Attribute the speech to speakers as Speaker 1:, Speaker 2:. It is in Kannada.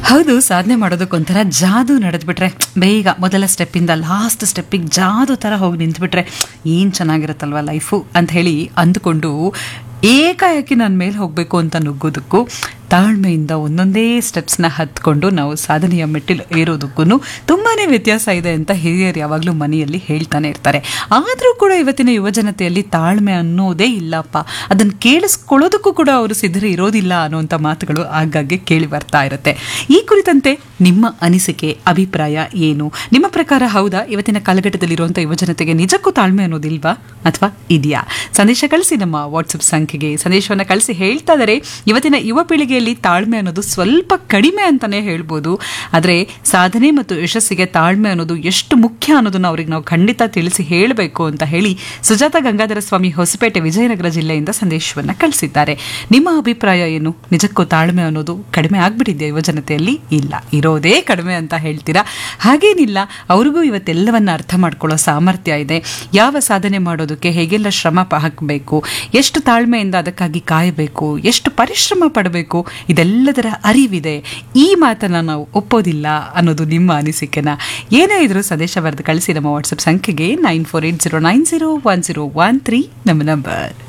Speaker 1: ಹೌದು ಸಾಧನೆ ಮಾಡೋದಕ್ಕೊಂಥರ ಜಾದು ನಡೆದ್ಬಿಟ್ರೆ ಬೇಗ ಮೊದಲ ಸ್ಟೆಪ್ಪಿಂದ ಲಾಸ್ಟ್ ಸ್ಟೆಪ್ಪಿಗೆ ಜಾದು ಥರ ಹೋಗಿ ನಿಂತ್ಬಿಟ್ರೆ ಏನು ಚೆನ್ನಾಗಿರುತ್ತಲ್ವ ಲೈಫು ಅಂತ ಹೇಳಿ ಅಂದುಕೊಂಡು ಏಕಾಏಕಿ ನನ್ನ ಮೇಲೆ ಹೋಗಬೇಕು ಅಂತ ನುಗ್ಗೋದಕ್ಕೂ ತಾಳ್ಮೆಯಿಂದ ಒಂದೊಂದೇ ಸ್ಟೆಪ್ಸ್ನ ಹತ್ಕೊಂಡು ನಾವು ಸಾಧನೆಯ ಮೆಟ್ಟಿಲು ಏರೋದಕ್ಕೂ ತುಂಬಾ ವ್ಯತ್ಯಾಸ ಇದೆ ಅಂತ ಹಿರಿಯರು ಯಾವಾಗಲೂ ಮನೆಯಲ್ಲಿ ಹೇಳ್ತಾನೆ ಇರ್ತಾರೆ ಆದರೂ ಕೂಡ ಇವತ್ತಿನ ಯುವಜನತೆಯಲ್ಲಿ ತಾಳ್ಮೆ ಅನ್ನೋದೇ ಇಲ್ಲಪ್ಪ ಅದನ್ನು ಕೇಳಿಸ್ಕೊಳ್ಳೋದಕ್ಕೂ ಕೂಡ ಅವರು ಸಿದ್ಧರು ಇರೋದಿಲ್ಲ ಅನ್ನುವಂಥ ಮಾತುಗಳು ಆಗಾಗ್ಗೆ ಕೇಳಿ ಬರ್ತಾ ಇರುತ್ತೆ ಈ ಕುರಿತಂತೆ ನಿಮ್ಮ ಅನಿಸಿಕೆ ಅಭಿಪ್ರಾಯ ಏನು ನಿಮ್ಮ ಪ್ರಕಾರ ಹೌದಾ ಇವತ್ತಿನ ಕಾಲಘಟ್ಟದಲ್ಲಿರುವಂಥ ಯುವಜನತೆಗೆ ನಿಜಕ್ಕೂ ತಾಳ್ಮೆ ಅನ್ನೋದಿಲ್ವಾ ಅಥವಾ ಇದೆಯಾ ಸಂದೇಶ ಕಳಿಸಿ ನಮ್ಮ ವಾಟ್ಸಪ್ ಸಂಖ್ಯೆಗೆ ಸಂದೇಶವನ್ನು ಕಳಿಸಿ ಹೇಳ್ತಾ ಇದ್ದಾರೆ ಇವತ್ತಿನ ಯುವ ಪೀಳಿಗೆಯಲ್ಲಿ ತಾಳ್ಮೆ ಅನ್ನೋದು ಸ್ವಲ್ಪ ಕಡಿಮೆ ಅಂತಾನೆ ಹೇಳ್ಬೋದು ಆದರೆ ಸಾಧನೆ ಮತ್ತು ಯಶಸ್ಸಿಗೆ ತಾಳ್ಮೆ ಅನ್ನೋದು ಎಷ್ಟು ಮುಖ್ಯ ಅನ್ನೋದನ್ನ ಅವ್ರಿಗೆ ನಾವು ಖಂಡಿತ ತಿಳಿಸಿ ಹೇಳಬೇಕು ಅಂತ ಹೇಳಿ ಸುಜಾತ ಗಂಗಾಧರ ಸ್ವಾಮಿ ಹೊಸಪೇಟೆ ವಿಜಯನಗರ ಜಿಲ್ಲೆಯಿಂದ ಸಂದೇಶವನ್ನು ಕಳಿಸಿದ್ದಾರೆ ನಿಮ್ಮ ಅಭಿಪ್ರಾಯ ಏನು ನಿಜಕ್ಕೂ ತಾಳ್ಮೆ ಅನ್ನೋದು ಕಡಿಮೆ ಆಗ್ಬಿಟ್ಟಿದೆಯಾ ಯುವಜನತೆಯಲ್ಲಿ ಇಲ್ಲ ಇರೋದೇ ಕಡಿಮೆ ಅಂತ ಹೇಳ್ತೀರಾ ಹಾಗೇನಿಲ್ಲ ಅವ್ರಿಗೂ ಇವತ್ತೆಲ್ಲವನ್ನ ಅರ್ಥ ಮಾಡ್ಕೊಳ್ಳೋ ಸಾಮರ್ಥ್ಯ ಇದೆ ಯಾವ ಸಾಧನೆ ಮಾಡೋದಕ್ಕೆ ಹೇಗೆಲ್ಲ ಶ್ರಮ ಪ- ಹಾಕಬೇಕು ಎಷ್ಟು ತಾಳ್ಮೆಯಿಂದ ಅದಕ್ಕಾಗಿ ಕಾಯಬೇಕು ಎಷ್ಟು ಪರಿಶ್ರಮ ಪಡಬೇಕು ಇದೆಲ್ಲದರ ಅರಿವಿದೆ ಈ ಮಾತನ್ನ ನಾವು ಒಪ್ಪೋದಿಲ್ಲ ಅನ್ನೋದು ನಿಮ್ಮ ಅನಿಸಿಕೆನ ಏನೇ ಇದ್ರೂ ಸಂದೇಶ ಬರೆದು ಕಳಿಸಿ ನಮ್ಮ ವಾಟ್ಸಪ್ ಸಂಖ್ಯೆಗೆ nine four eight zero nine zero one zero one three ನಮ್ಮ ನಂಬರ್